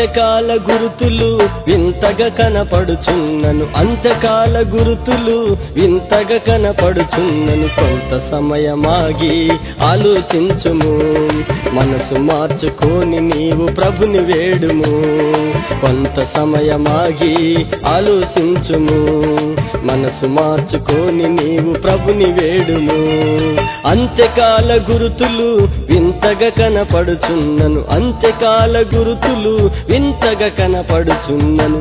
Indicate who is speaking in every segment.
Speaker 1: అంత్యకాల గురుతులు వింతగా కనపడుచున్నను అంత్యకాల గురుతులు వింతగా కనపడుచున్నను కొంత సమయమాగి ఆలోచించుము మనసు మార్చుకొని నీవు ప్రభుని వేడుము కొంత సమయమాగి ఆలోచించుము మనసు మార్చుకొని నీవు ప్రభుని వేడుము అంత్యకాల గురుతులు వింతగా కనపడుచున్నను అంత్యకాల గురుతులు వింతగా కనపడుచున్నను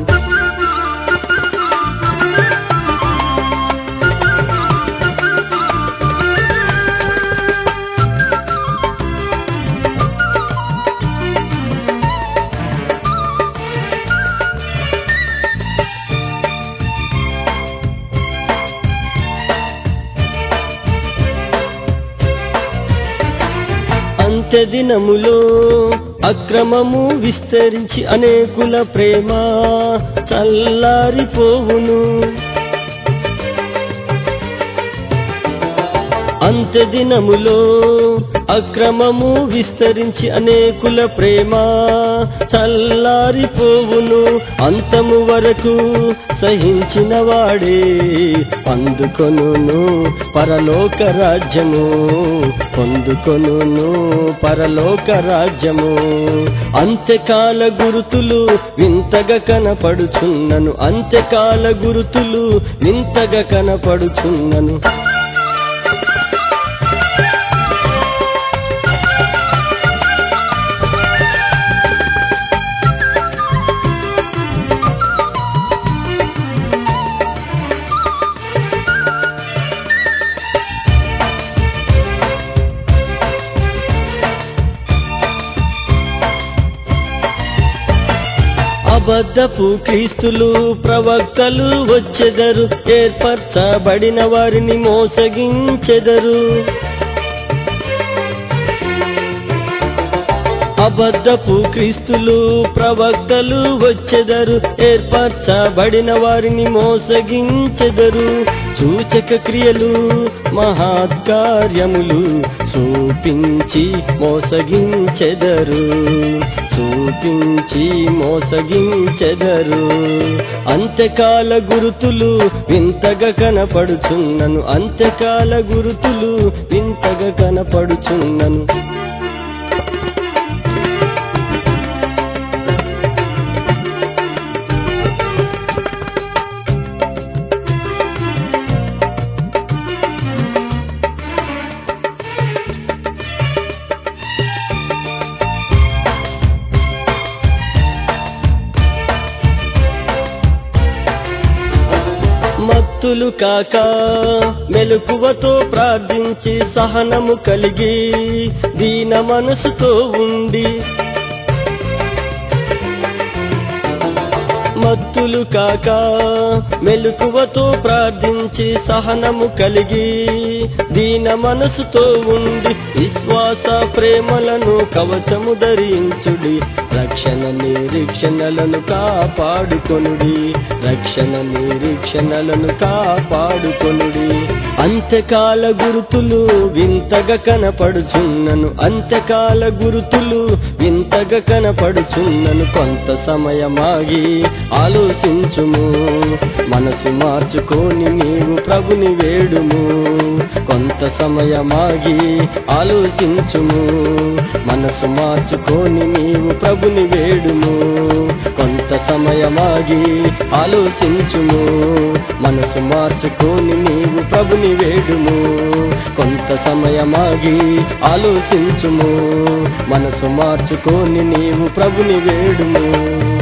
Speaker 1: అంత్యదినములో అక్రమము విస్తరించి అనేకుల ప్రేమ చల్లారిపోవును అంత్యదినములో అక్రమము విస్తరించి అనేకుల ప్రేమ చల్లారిపోవును అంతము వరకు సహించిన వాడే అందుకొనును పరలోక రాజ్యము పొందుకొనును పరలోక రాజ్యము అంత్యకాల గురుతులు వింతగా కనపడుచున్నను అంత్యకాల గురుతులు వింతగా కనపడుచున్నను అబద్ధపు క్రీస్తులు ప్రవక్తలు వచ్చెదరు ఏర్పరచబడిన వారిని మోసగించెదరు అబద్ధపు క్రీస్తులు ప్రవక్తలు వచ్చెదరు ఏర్పరచబడిన వారిని మోసగించెదరు సూచక క్రియలు మహాత్కార్యములు చూపించి మోసగించెదరు చూపించి మోసగించెదరు అంత్యకాల గురుతులు వింతగా కనపడుచున్నను అంత్యకాల గురుతులు వింతగా కనపడుచున్నను మత్తులు కాక మెలకువతో ప్రార్థించి సహనము కలిగి దీన మనసుతో ఉండి మత్తులు కాక మెలకువతో ప్రార్థించి సహనము కలిగి దీన మనసుతో ఉండి విశ్వాస ప్రేమలను కవచము ధరించుడి రక్షణ నిరీక్షణలను కాపాడుకొనుడి రక్షణ నిరీక్షణలను కాపాడుకొనుడి అంత్యకాల గురుతులు వింతగా కనపడుచున్నను అంత్యకాల గురుతులు వింతగా కనపడుచున్నను కొంత సమయమాగి ఆలోచించుము మనసు మార్చుకొని నీవు ప్రభుని వేడుము కొంత సమయమాగి ఆలోచించుము మనసు మార్చుకొని నీవు ప్రభుని వేడుము కొంత సమయమాగి ఆలోచించుము మనసు మార్చుకొని నీవు ప్రభుని వేడుము కొంత సమయమాగి ఆలోచించుము మనసు మార్చుకొని నీవు ప్రభుని వేడుము